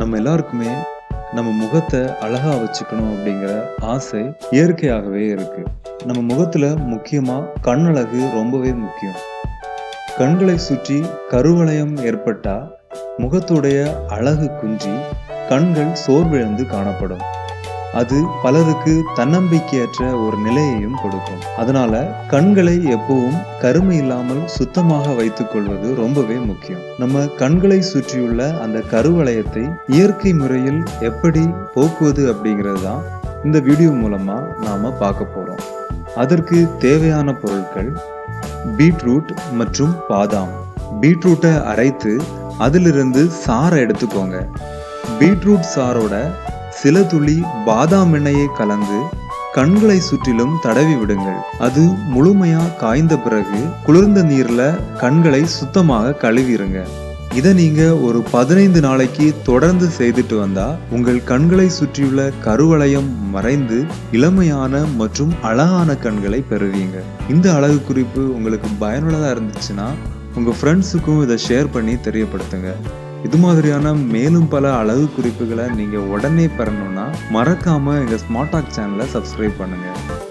நம்ம எல்லாருக்குமே நம்ம முகத்தை அழகா வச்சுக்கணும் அப்படிங்கிற ஆசை இயற்கையாகவே இருக்கு நம்ம முகத்துல முக்கியமா கண்ணழகு ரொம்பவே முக்கியம் கண்களை சுற்றி கருவளையம் ஏற்பட்டா முகத்துடைய அழகு குன்றி கண்கள் சோர்விழந்து காணப்படும் அது பலருக்கு தன்னம்பிக்கையற்ற ஒரு நிலையையும் கொடுக்கும் அதனால கண்களை எப்பவும் கருமை இல்லாமல் சுத்தமாக வைத்துக் கொள்வது ரொம்பவே முக்கியம் நம்ம கண்களை சுற்றியுள்ள அந்த கருவளையத்தை இயற்கை முறையில் எப்படி போக்குவது அப்படிங்கிறது தான் இந்த வீடியோ மூலமா நாம பார்க்க போறோம் அதற்கு தேவையான பொருட்கள் பீட்ரூட் மற்றும் பாதாம் பீட்ரூட்டை அரைத்து அதிலிருந்து சாறை எடுத்துக்கோங்க பீட்ரூட் சாரோட சில துளி பாதாம் எண்ணெயை கலந்து கண்களை சுற்றிலும் தடவி விடுங்கள் அது முழுமையா காய்ந்த பிறகு குளிர்ந்த நீர்ல கண்களை சுத்தமாக கழுவிருங்க இதை நீங்க ஒரு பதினைந்து நாளைக்கு தொடர்ந்து செய்துட்டு வந்தா உங்கள் கண்களை சுற்றியுள்ள கருவளையம் மறைந்து இளமையான மற்றும் அழகான கண்களை பெறுவீங்க இந்த அழகு குறிப்பு உங்களுக்கு பயனுள்ளதா இருந்துச்சுன்னா உங்க ஃப்ரெண்ட்ஸுக்கும் இதை ஷேர் பண்ணி தெரியப்படுத்துங்க இது மாதிரியான மேலும் பல அழகு குறிப்புகளை நீங்க உடனே பெறணும்னா மறக்காம எங்க ஸ்மார்ட் டாக் சேனலை சப்ஸ்கிரைப் பண்ணுங்க